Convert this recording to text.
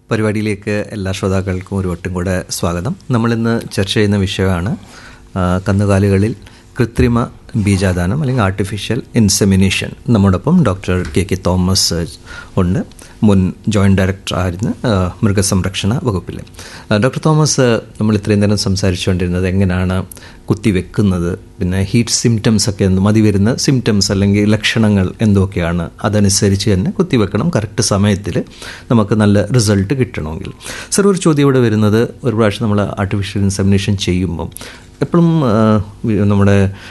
പരിപാടിയിലേക്ക് എല്ലാ ശ്രോതാക്കൾക്കും ഒരു വട്ടം കൂടെ സ്വാഗതം നമ്മളിന്ന് ചർച്ച ചെയ്യുന്ന വിഷയമാണ് ആ, കന്നുകാലികളിൽ കൃത്രിമ ബീജാദാനം അല്ലെങ്കിൽ ആർട്ടിഫിഷ്യൽ ഇൻസെമിനേഷൻ നമ്മോടൊപ്പം ഡോക്ടർ കെ കെ തോമസ് ഉണ്ട് മുൻ ജോയിൻറ്റ് ഡയറക്ടർ ആയിരുന്നു ആ, മൃഗസംരക്ഷണ വകുപ്പിൽ ആ, ഡോക്ടർ തോമസ് നമ്മൾ ഇത്രയും നേരം സംസാരിച്ചുകൊണ്ടിരുന്നത് എങ്ങനെയാണ് കുത്തിവെക്കുന്നത് പിന്നെ ഹീറ്റ് സിംറ്റംസ് ഒക്കെ എന്ത് മതി വരുന്ന സിംറ്റംസ് അല്ലെങ്കിൽ ലക്ഷണങ്ങൾ എന്തൊക്കെയാണ് അതനുസരിച്ച് തന്നെ കുത്തിവെക്കണം കറക്റ്റ് സമയത്തിൽ നമുക്ക് നല്ല റിസൾട്ട് കിട്ടണമെങ്കിൽ സർ ഒരു ചോദ്യം ഇവിടെ വരുന്നത് ഒരു പ്രാവശ്യം നമ്മൾ ആർട്ടിഫിഷ്യൽ ഇൻസെമിനേഷൻ ചെയ്യുമ്പം എപ്പോഴും നമ്മുടെ